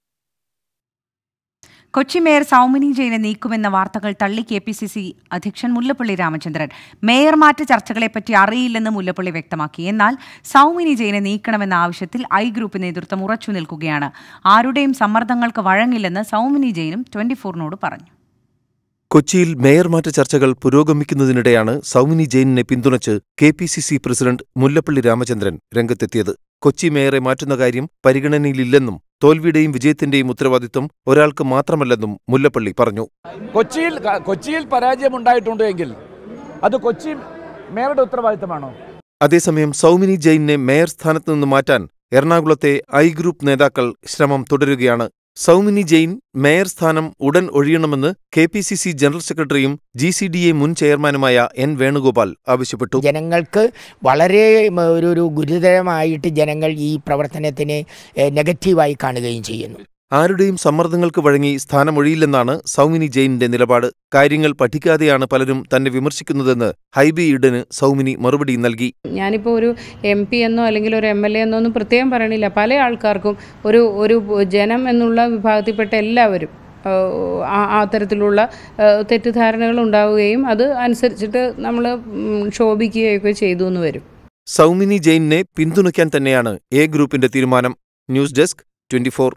കൊച്ചി മേയർ സൗമിനി ജെയിനെ നീക്കുമെന്ന വാർത്തകൾ തള്ളി കെ പി സി സി അധ്യക്ഷൻ മുല്ലപ്പള്ളി രാമചന്ദ്രൻ മേയർ മാറ്റ ചർച്ചകളെപ്പറ്റി അറിയില്ലെന്ന് മുല്ലപ്പള്ളി വ്യക്തമാക്കി എന്നാൽ സൗമിനി ജെയിനെ നീക്കണമെന്ന ആവശ്യത്തിൽ ഐ ഗ്രൂപ്പ് നേതൃത്വം ഉറച്ചു നിൽക്കുകയാണ് ആരുടെയും സമ്മർദ്ദങ്ങൾക്ക് വഴങ്ങില്ലെന്ന് സൗമിനി ജെയിനും ട്വന്റി ഫോറിനോട് പറഞ്ഞു കൊച്ചിയിൽ മേയർ മാറ്റ ചർച്ചകൾ പുരോഗമിക്കുന്നതിനിടെയാണ് സൗമിനി ജെയിനിനെ പിന്തുണച്ച് K P C C president Mullappally Ramachandran രംഗത്തെത്തിയത് കൊച്ചി മേയറെ മാറ്റുന്ന കാര്യം പരിഗണനയിലില്ലെന്നും തോൽവിയുടെയും വിജയത്തിന്റെയും ഉത്തരവാദിത്വം ഒരാൾക്ക് മാത്രമല്ലെന്നും മുല്ലപ്പള്ളി പറഞ്ഞു കൊച്ചിയിൽ കൊച്ചിയിൽ പരാജയമുണ്ടായിട്ടുണ്ട് എങ്കിൽ അത് കൊച്ചി മേയറുടെ ഉത്തരവാദിത്തമാണോ അതേസമയം സൗമിനി ജെയിനിനെ മേയർ സ്ഥാനത്ത് നിന്ന് മാറ്റാൻ എറണാകുളത്തെ ഐ ഗ്രൂപ്പ് നേതാക്കൾ ശ്രമം തുടരുകയാണ് സൗമിനി ജെയിൻ മേയർ സ്ഥാനം ഉടൻ ഒഴിയണമെന്ന് K P C C general സെക്രട്ടറിയും ജി സി ഡി എ മുൻ ചെയർമാനുമായ എൻ വേണുഗോപാൽ ആവശ്യപ്പെട്ടു ജനങ്ങൾക്ക് വളരെ ഉം, ഒരു ഒരു ഗുരുതരമായിട്ട് ജനങ്ങൾ ഈ പ്രവർത്തനത്തിനെ ഏഹ്, നെഗറ്റീവായി കാണുകയും ചെയ്യുന്നു ആരുടെയും സമ്മർദ്ദങ്ങൾക്ക് വഴങ്ങി സ്ഥാനമൊഴിയില്ലെന്നാണ് സൗമിനി ജെയിനിന്റെ നിലപാട് കാര്യങ്ങൾ പഠിക്കാതെയാണ് പലരും തന്നെ വിമർശിക്കുന്നതെന്ന് ഹൈബി ഈഡന് സൗമിനി മറുപടി നൽകി ഞാനിപ്പോൾ ഒരു എം പി എന്നോ അല്ലെങ്കിൽ ഒരു എം എൽ എ എന്നോ ഒന്നും പ്രത്യേകം പറയണില്ല പല ആൾക്കാർക്കും ഒരു ഒരു ജനം എന്നുള്ള വിഭാഗത്തിൽപ്പെട്ട എല്ലാവരും ഏഹ്, ആ ആ തരത്തിലുള്ള ഏഹ്, തെറ്റിദ്ധാരണകൾ ഉണ്ടാവുകയും അത് അനുസരിച്ചിട്ട് നമ്മൾ ക്ഷോഭിക്കുകയൊക്കെ ചെയ്തു എന്ന് വരും സൗമിനി ജെയിനിനെ പിന്തുണയ്ക്കാൻ തന്നെയാണ് എ ഗ്രൂപ്പിന്റെ തീരുമാനം ന്യൂസ് ഡെസ്ക് ട്വന്റിഫോർ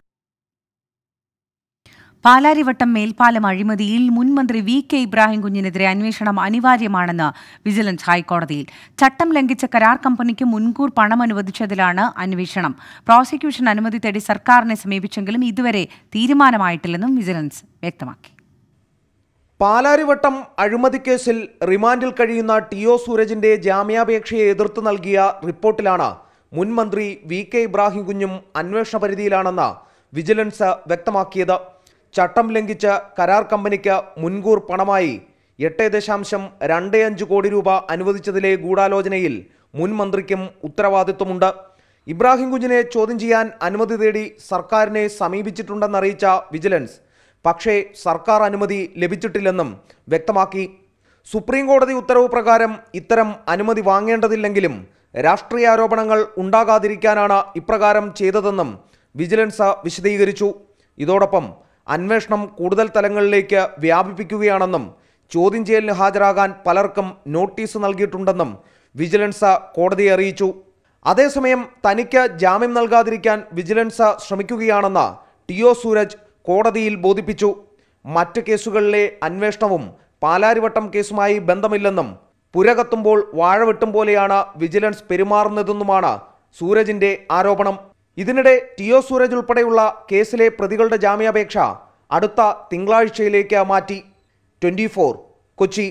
പാലാരിവട്ടം മേൽപ്പാലം അഴിമതിയിൽ മുൻ മന്ത്രി വി കെ ഇബ്രാഹിം കുഞ്ഞിനെതിരെ അന്വേഷണം അനിവാര്യമാണെന്ന് വിജിലൻസ് ഹൈക്കോടതിയിൽ ചട്ടം ലംഘിച്ച കരാർ കമ്പനിക്ക് മുൻകൂർ പണം അനുവദിച്ചതിലാണ് അന്വേഷണം പ്രോസിക്യൂഷൻ അനുമതി തേടി സർക്കാരിനെ സമീപിച്ചെങ്കിലും ഇതുവരെ തീരുമാനമായിട്ടില്ലെന്നും വിജിലൻസ് വ്യക്തമാക്കി പാലാരിവട്ടം അഴിമതിക്കേസിൽ റിമാൻഡിൽ കഴിയുന്ന ടി ഒ സൂരജിന്റെ ജാമ്യാപേക്ഷയെ എതിർത്ത് നൽകിയ റിപ്പോർട്ടിലാണ് മുൻ മന്ത്രി വി കെ ഇബ്രാഹിം കുഞ്ഞും അന്വേഷണ പരിധിയിലാണെന്ന് വിജിലൻസ് വ്യക്തമാക്കിയത് ചട്ടം ലംഘിച്ച് കരാർ കമ്പനിക്ക് മുൻകൂർ പണമായി എട്ട് ദശാംശം രണ്ട് അഞ്ച് കോടി രൂപ അനുവദിച്ചതിലെ ഗൂഢാലോചനയിൽ മുൻ മന്ത്രിക്കും ഉത്തരവാദിത്വമുണ്ട് ഇബ്രാഹിം കുഞ്ഞിനെ ചോദ്യം ചെയ്യാൻ അനുമതി തേടി സർക്കാരിനെ സമീപിച്ചിട്ടുണ്ടെന്നറിയിച്ച വിജിലൻസ് പക്ഷേ സർക്കാർ അനുമതി ലഭിച്ചിട്ടില്ലെന്നും വ്യക്തമാക്കി സുപ്രീം കോടതി ഉത്തരവ് പ്രകാരം ഇത്തരം അനുമതി വാങ്ങേണ്ടതില്ലെങ്കിലും രാഷ്ട്രീയ ആരോപണങ്ങൾ ഉണ്ടാകാതിരിക്കാനാണ് ഇപ്രകാരം ചെയ്തതെന്നും വിജിലൻസ് വിശദീകരിച്ചു ഇതോടൊപ്പം അന്വേഷണം കൂടുതൽ തലങ്ങളിലേക്ക് വ്യാപിപ്പിക്കുകയാണെന്നും ചോദ്യം ചെയ്യലിന് ഹാജരാകാൻ പലർക്കും നോട്ടീസ് നൽകിയിട്ടുണ്ടെന്നും വിജിലൻസ് കോടതിയെ അറിയിച്ചു അതേസമയം തനിക്ക് ജാമ്യം നൽകാതിരിക്കാൻ വിജിലൻസ് ശ്രമിക്കുകയാണെന്ന് ടി ഒ സൂരജ് കോടതിയിൽ ബോധിപ്പിച്ചു മറ്റ് കേസുകളിലെ അന്വേഷണവും പാലാരിവട്ടം കേസുമായി ബന്ധമില്ലെന്നും പുരകത്തുമ്പോൾ വാഴ വെട്ടും പോലെയാണ് വിജിലൻസ് പെരുമാറുന്നതെന്നുമാണ് സൂരജിന്റെ ആരോപണം ഇതിനിടെ ടി ഒ സൂരജ് ഉൾപ്പെടെയുള്ള കേസിലെ പ്രതികളുടെ ജാമ്യാപേക്ഷ അടുത്ത തിങ്കളാഴ്ചയിലേക്ക് മാറ്റി ട്വന്റി കൊച്ചി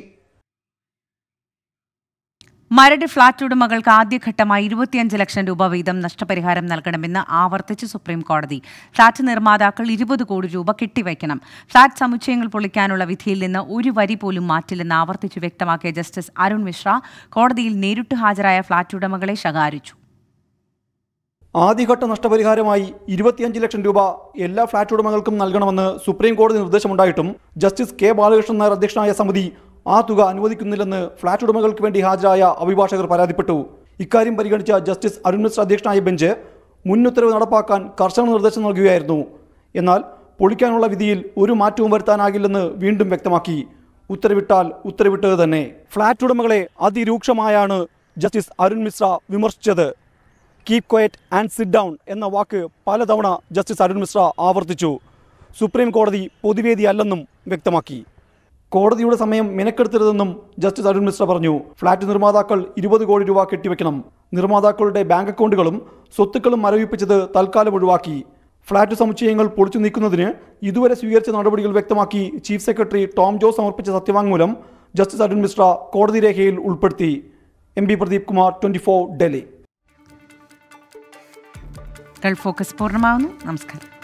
മരട് ഫ്ളാറ്റ് ഉടമകൾക്ക് ആദ്യഘട്ടമായി ഇരുപത്തിയഞ്ച് ലക്ഷം രൂപ വീതം നഷ്ടപരിഹാരം നൽകണമെന്ന് ആവർത്തിച്ച് സുപ്രീം കോടതി ഫ്ളാറ്റ് നിർമ്മാതാക്കൾ ഇരുപത് കോടി രൂപ കെട്ടിവയ്ക്കണം ഫ്ളാറ്റ് സമുച്ചയങ്ങൾ പൊളിക്കാനുള്ള വിധിയിൽ നിന്ന് ഒരു വരി പോലും മാറ്റില്ലെന്ന് ആവർത്തിച്ച് വ്യക്തമാക്കിയ ജസ്റ്റിസ് അരുൺ മിശ്ര കോടതിയിൽ നേരിട്ട് ഹാജരായ ഫ്ളാറ്റ് ഉടമകളെ ശകാരിച്ചു ആദ്യഘട്ട നഷ്ടപരിഹാരമായി ഇരുപത്തിയഞ്ച് ലക്ഷം രൂപ എല്ലാ ഫ്ളാറ്റ് ഉടമകൾക്കും നൽകണമെന്ന് സുപ്രീം കോടതി നിർദ്ദേശമുണ്ടായിട്ടും ജസ്റ്റിസ് കെ ബാലകൃഷ്ണൻ നായർ അധ്യക്ഷനായ സമിതി ആ തുക അനുവദിക്കുന്നില്ലെന്ന് ഫ്ളാറ്റ് ഉടമകൾക്ക് വേണ്ടി ഹാജരായ അഭിഭാഷകർ പരാതിപ്പെട്ടു ഇക്കാര്യം പരിഗണിച്ച ജസ്റ്റിസ് അരുൺ മിശ്ര അധ്യക്ഷനായ ബെഞ്ച് മുൻ ഉത്തരവ് നടപ്പാക്കാൻ കർശന നിർദ്ദേശം നൽകുകയായിരുന്നു എന്നാൽ പൊളിക്കാനുള്ള വിധിയിൽ ഒരു മാറ്റവും വരുത്താനാകില്ലെന്ന് വീണ്ടും വ്യക്തമാക്കി ഉത്തരവിട്ടാൽ ഉത്തരവിട്ടത് തന്നെ ഫ്ളാറ്റ് ഉടമകളെ അതിരൂക്ഷമായാണ് ജസ്റ്റിസ് അരുൺ മിശ്ര വിമർശിച്ചത് keep quiet and sit down എന്ന വാക്ക് പലതവണ ജസ്റ്റിസ് അരുൺ മിശ്ര ആവർത്തിച്ചു സുപ്രീം കോടതി പൊതുവേദിയല്ലെന്നും വ്യക്തമാക്കി കോടതിയുടെ സമയം മിനക്കെടുത്തരുതെന്നും ജസ്റ്റിസ് അരുൺ മിശ്ര പറഞ്ഞു ഫ്ളാറ്റ് നിർമ്മാതാക്കൾ ഇരുപത് കോടി രൂപ കെട്ടിവെക്കണം നിർമ്മാതാക്കളുടെ ബാങ്ക് അക്കൗണ്ടുകളും സ്വത്തുക്കളും മരവിപ്പിച്ചത് തൽക്കാലം ഒഴിവാക്കി ഫ്ളാറ്റ് സമുച്ചയങ്ങൾ പൊളിച്ചു നീക്കുന്നതിന് ഇതുവരെ സ്വീകരിച്ച നടപടികൾ വ്യക്തമാക്കി ചീഫ് സെക്രട്ടറി ടോം ജോസ് സമർപ്പിച്ച സത്യവാങ്മൂലം ജസ്റ്റിസ് അരുൺ മിശ്ര കോടതി രേഖയിൽ ഉൾപ്പെടുത്തി M P Pradeep Kumar twenty Delhi Gulf focus പൂർണ്ണമാവുന്നു നമസ്കാരം